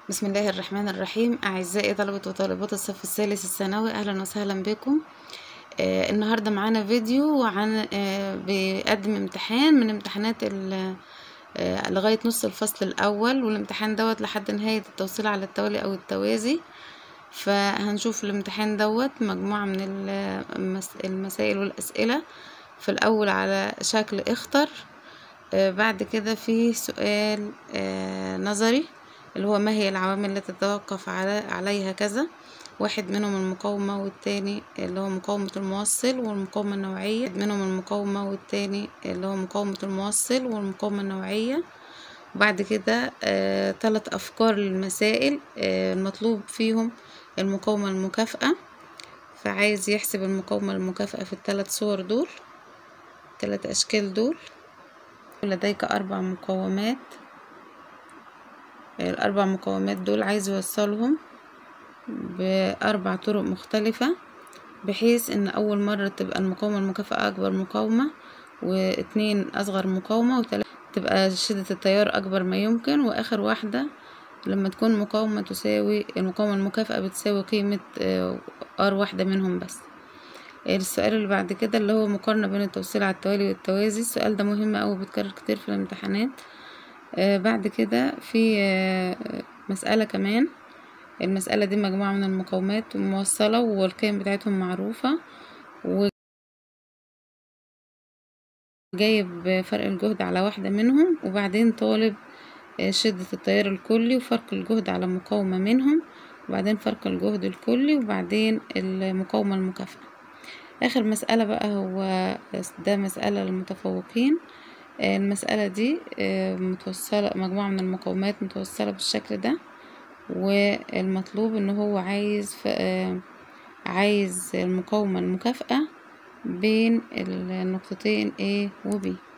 بسم الله الرحمن الرحيم أعزائي طلبة وطالبات الصف الثالث الثانوي أهلا وسهلا بكم آه النهاردة معانا فيديو عن آه بيقدم امتحان من امتحانات آه لغاية نص الفصل الأول والامتحان دوت لحد نهاية التوصيل على التوالي أو التوازي فهنشوف الامتحان دوت مجموعة من المس المسائل والأسئلة في الأول على شكل اختر آه بعد كده في سؤال آه نظري اللي هو ما هي العوامل التي تتوقف على عليها كذا واحد منهم المقاومة والتاني اللي هو مقاومة الموصل والمقاومة النوعية منهم المقاومة والتاني اللي هو مقاومة الموصل والمقاومة النوعية وبعد كده آه تلات أفكار للمسائل آه المطلوب فيهم المقاومة المكافئة فعايز يحسب المقاومة المكافئة في التلات صور دول تلات أشكال دول لديك أربع مقاومات الأربع مقاومات دول عايز يوصلهم بأربع طرق مختلفة بحيث إن أول مرة تبقى المقاومة المكافئة أكبر مقاومة واتنين أصغر مقاومة وتلاتة تبقى شدة التيار أكبر ما يمكن وآخر واحدة لما تكون مقاومة تساوي المقاومة المكافئة بتساوي قيمة ار واحدة منهم بس السؤال اللي بعد كده اللي هو مقارنة بين التوصيل على التوالي والتوازي السؤال ده مهم أوي بيتكرر كتير في الامتحانات آه بعد كده في آه مسألة كمان المسألة دي مجموعة من المقاومات موصلة والقيم بتاعتهم معروفة وجايب فرق الجهد على واحدة منهم وبعدين طالب آه شدة التيار الكلي وفرق الجهد على مقاومة منهم وبعدين فرق الجهد الكلي وبعدين المقاومة المكافئة آخر مسألة بقى هو ده مسألة للمتفوقين المسألة دي متوصلة مجموعة من المقاومات متوصلة بالشكل ده والمطلوب ان هو عايز عايز المقاومة المكافئة بين النقطتين A و B